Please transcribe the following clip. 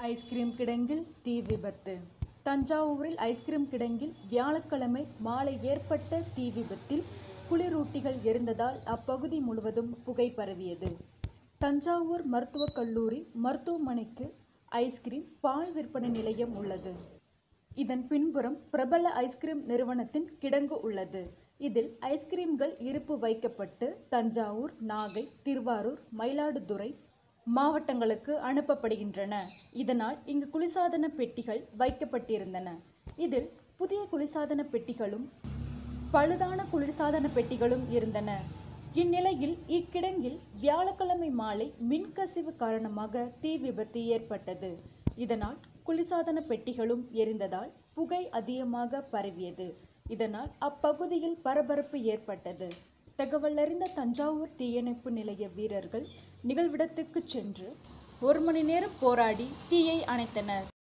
ice cream கிடங்கில் தீ விபத்து தஞ்சாவூரில் ஐஸ்கிரீம் கிடங்கில் வியாழக்கிழமை மாலை ஏற்பட்ட தீ விபத்தில் குளிரூட்டிகள் எரிந்ததால் அப்பகுதி முழுவதும் புகை பரவியது தஞ்சாவூர் மருத்துவக் கல்லூரி மருத்துவமனைக்கு ஐஸ்கிரீம் பால் விற்பனை நிலையம் உள்ளது இதன் பின்புறம் பிரபல ஐஸ்கிரீம் நிறுவனத்தின் கிடங்கு உள்ளது இதில் ஐஸ்கிரீம்கள் இருப்பு வைக்கப்பட்டு தஞ்சாவூர் நாகை திருவாரூர் மயிலாடுதுறை மாவட்டங்களுக்கு அனுப்பப்படுகின்றன இதனால் இங்கு குளிர்சாதன பெட்டிகள் வைக்கப்பட்டிருந்தன இதில் புதிய குளிர்சாதன பெட்டிகளும் பழுதான குளிர்சாதன பெட்டிகளும் இருந்தன இந்நிலையில் இக்கிடங்கில் வியாழக்கிழமை மாலை மின்கசிவு காரணமாக தீ விபத்து ஏற்பட்டது இதனால் குளிர்சாதன பெட்டிகளும் எரிந்ததால் புகை அதிகமாக பரவியது இதனால் அப்பகுதியில் பரபரப்பு ஏற்பட்டது தகவல் அறிந்த தஞ்சாவூர் தீயணைப்பு நிலைய வீரர்கள் நிகழ்விடத்துக்கு சென்று ஒரு மணி நேரம் போராடி தீயை அணைத்தனர்